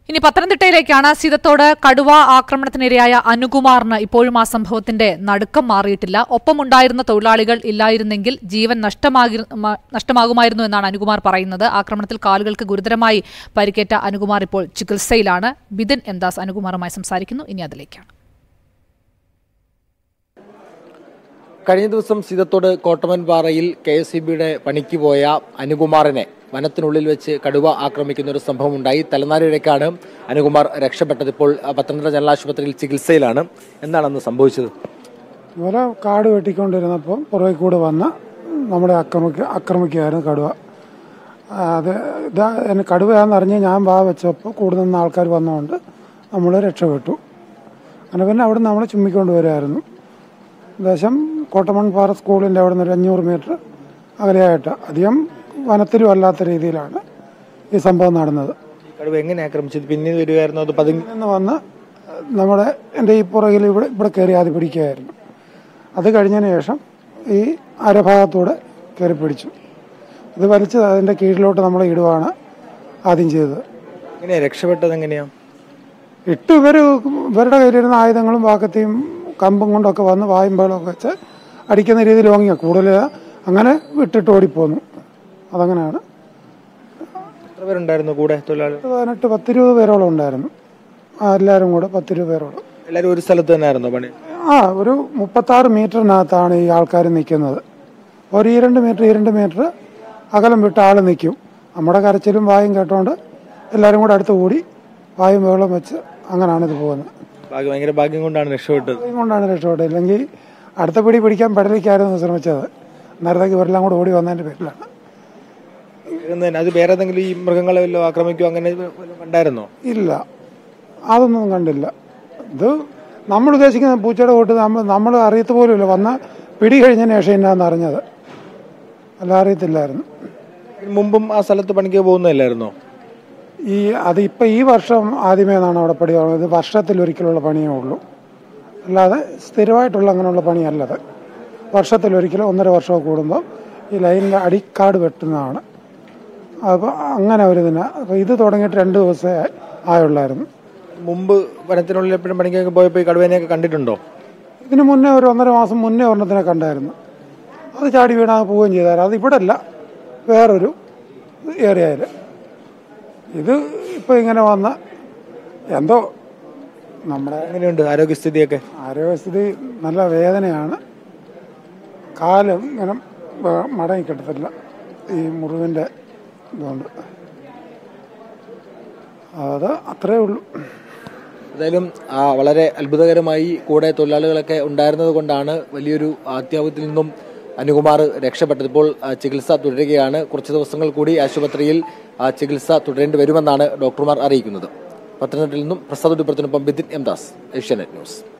ഇനി പത്തനംതിട്ടയിലേക്കാണ് സീതത്തോട് കടുവ ആക്രമണത്തിനിരയായ അനുകുമാറിന് ഇപ്പോഴും ആ സംഭവത്തിന്റെ നടുക്കം മാറിയിട്ടില്ല ഒപ്പമുണ്ടായിരുന്ന തൊഴിലാളികൾ ഇല്ലായിരുന്നെങ്കിൽ ജീവൻ നഷ്ടമാകി മ- നഷ്ടമാകുമായിരുന്നു എന്നാണ് അനുകുമാർ പറയുന്നത് ആക്രമണത്തിൽ കാലുകൾക്ക് ഗുരുതരമായി പരിക്കേറ്റ അനുകുമാർ ഇപ്പോൾ ചികിത്സയിലാണ് ബിതിൻ എന്താസ് അനുകുമാറുമായി സംസാരിക്കുന്നു ഇനി അതിലേക്കാണ് കഴിഞ്ഞ ദിവസം സീതത്തോട് കോട്ടമൻ പാറയിൽ കെ എസ് ഇ ബിയുടെ പണിക്ക് പോയ അനുകുമാറിനെ വനത്തിനുള്ളിൽ വെച്ച് കടുവ ആക്രമിക്കുന്ന ഒരു സംഭവം ഉണ്ടായി തലനാരിഴയ്ക്കാണ് അനുകുമാർ രക്ഷപ്പെട്ടത് ഇപ്പോൾ ആ, പത്തനംതിട്ട ജനറൽ ആശുപത്രിയിൽ ചികിത്സയിലാണ് എന്താണ് അന്ന് സംഭവിച്ചത് ഇതുപോലെ കാട് വെട്ടിക്കൊണ്ടിരുന്നപ്പോൾ പുറകെ കൂടെ വന്ന് നമ്മളെ ആക്രമിക്ക ആക്രമിക്കുകയായിരുന്നു കടുവ ആ, അത് ഇതാ എന്നെ കടുവയാണെന്ന് അറിഞ്ഞ് ഞാൻ വാ വെച്ചപ്പോൾ കൂടെ നിന്ന് ആൾക്കാർ വന്നതുകൊണ്ട് നമ്മൾ രക്ഷപ്പെട്ടു അങ്ങനെ പിന്നെ അവിടെ നമ്മൾ ചുമ്മിക്കൊണ്ട് വരുമായിരുന്നു ഏകദേശം കോട്ടമൺപാറ സ്കൂളിൻ്റെ അവിടെ നിന്ന് ഒരു അഞ്ഞൂറ് മീറ്റർ അകലെയായിട്ട് അധികം വനത്തിലും അല്ലാത്ത രീതിയിലാണ് ഈ സംഭവം നടന്നത് കടുവ എങ്ങനെ ആക്രമിച്ചത് പിന്നീട് വരികയായിരുന്നു അത് പതുങ്ങി നിന്ന് വന്ന് നമ്മുടെ എൻ്റെ ഈ പുറകിൽ ഇവിടെ ഇവിടെ കയറി ആദ്യം പിടിക്കുകയായിരുന്നു അത് കഴിഞ്ഞതിന് ശേഷം ഈ അരഭാഗത്തൂടെ കയറി പിടിച്ചു ഇത് വലിച്ച് അതിൻ്റെ കീഴിലോട്ട് നമ്മൾ ഇടുവാണ് ആദ്യം ചെയ്തത് എങ്ങനെയാ രക്ഷപ്പെട്ടത് എങ്ങനെയാ ഇട്ട് ഇവർ ഇവരുടെ കയ്യിലിരുന്ന ആയുധങ്ങളും വാക്കത്തെയും കമ്പും കൊണ്ടൊക്കെ വന്ന് വായും ബഹളമൊക്കെ വെച്ച് അടിക്കുന്ന രീതിയിൽ ഓങ്ങിയ കൂടുതൽ അങ്ങനെ വിട്ടിട്ട് ഓടിപ്പോന്നു അതങ്ങനെയാണ് എത്ര പേരുണ്ടായിരുന്നു കൂടെ തൊഴിലാളികൾ പതിനെട്ട് പത്തിരുപത് പേരോളം ഉണ്ടായിരുന്നു ആ, എല്ലാവരും കൂടെ പത്തിരുപത് പേരോളം എല്ലാവരും ഒരു സ്ഥലത്ത് തന്നെയായിരുന്നോ പണി ആ ഒരു മുപ്പത്താറ് മീറ്ററിനകത്താണ് ഈ ആൾക്കാർ നിൽക്കുന്നത് ഒരു ഈ രണ്ട് മീറ്റർ ഈ രണ്ട് മീറ്റർ അകലം വിട്ട് ആൾ നിൽക്കും നമ്മുടെ കരച്ചിലും വായും കേട്ടോണ്ട് എല്ലാവരും കൂടെ അടുത്ത് കൂടി വായും വെള്ളം വെച്ച് അങ്ങനെയാണ് ഇത് പോകുന്നത് ഭാഗ്യം ഭയങ്കര ഭാഗ്യം കൊണ്ടാണ് രക്ഷപ്പെട്ടത് ഇതും കൊണ്ടാണ് രക്ഷപ്പെട്ടത് ഇല്ലെങ്കിൽ അടുത്ത പിടി പിടിക്കാൻ പെടലിക്കായിരുന്നു ശ്രമിച്ചത് നേരത്തേക്ക് ഇവരെല്ലാം കൂടെ ഓടി വന്നതിൻ്റെ പേരിലാണ് ഇന്ന് തന്നെ അത് വേറെ ഏതെങ്കിലും ഈ മൃഗങ്ങളെ വല്ലതും ആക്രമിക്കോ അങ്ങനെ വല്ലതും കണ്ടായിരുന്നോ ഇല്ല അതൊന്നും കണ്ടില്ല ഇത് നമ്മൾ ഉദ്ദേശിക്കുന്ന പൂച്ചയുടെ കൂട്ട് നമ്മൾ നമ്മൾ അറിയത്ത് പോലുമില്ല വന്ന് പിടി കഴിഞ്ഞതിന് ശേഷം എന്നാന്ന് അറിഞ്ഞത് അല്ല അറിയത്തില്ലായിരുന്നു ഇതിന് മുമ്പും ആ സ്ഥലത്ത് പണിക്ക് പോകുന്നതല്ലായിരുന്നോ ഈ അത് ഇപ്പം ഈ വർഷം ആദ്യമേ നിന്നാണ് അവിടെ പണി തുടങ്ങുന്നത് ഇത് വർഷത്തിലൊരിക്കലുള്ള പണിയേ ഉള്ളൂ അല്ലാതെ സ്ഥിരമായിട്ടുള്ള അങ്ങനെയുള്ള പണിയല്ലത് വർഷത്തിലൊരിക്കലും ഒന്നര വർഷമൊക്കെ കൂടുമ്പോൾ ഈ ലൈനിൽ അടിക്കാട് വെട്ടുന്നതാണ് അപ്പോൾ അങ്ങനെ ഒരു ഇതിന് അപ്പോൾ ഇത് തുടങ്ങിയിട്ട് രണ്ട് ദിവസമേ ആയുള്ളായിരുന്നു മുമ്പ് വനത്തിനുള്ളിൽ എപ്പോഴും പണിക്കൊക്കെ പോയപ്പോൾ ഈ കടുവേനെയൊക്കെ കണ്ടിട്ടുണ്ടോ ഇതിന് മുന്നേ ഒരു ഒന്നര മാസം മുന്നേ ഒരെണ്ണത്തിനെ കണ്ടായിരുന്നു അത് ചാടി വീണാ പോവുകയും ചെയ്തായിരുന്നു അത് ഇവിടെ അല്ല വേറൊരു ഏരിയയിൽ ഇത് ഇപ്പോൾ ഇങ്ങനെ വന്ന എന്തോ നമ്മുടെ എങ്ങനെയുണ്ട് ആരോഗ്യസ്ഥിതിയൊക്കെ ആരോഗ്യസ്ഥിതി നല്ല വേദനയാണ് കാല് ഇങ്ങനെ വ- മടങ്ങി കിട്ടത്തില്ല ഈ മുറിവിൻ്റെ ഇതുകൊണ്ട് അത് അത്രേ ഉള്ളൂ എന്തായാലും ആ വളരെ അത്ഭുതകരമായി കൂടെ തൊഴിലാളികളൊക്കെ ഉണ്ടായിരുന്നത് കൊണ്ടാണ് വലിയൊരു അത്യാപത്തിൽ നിന്നും അനുകുമാർ രക്ഷപ്പെട്ടത് ഇപ്പോൾ ആ, ചികിത്സ തുടരുകയാണ് കുറച്ച് ദിവസങ്ങൾ കൂടി ആശുപത്രിയിൽ ആ, ചികിത്സ തുടരേണ്ടി വരുമെന്നാണ് ഡോക്ടർമാർ അറിയിക്കുന്നത് പത്തനംതിട്ടയിൽ നിന്നും പ്രസാദ് ഉഡിപ്പുറത്തിനൊപ്പം ബിദിൻ എം ദാസ് ഏഷ്യാനെറ്റ് ന്യൂസ്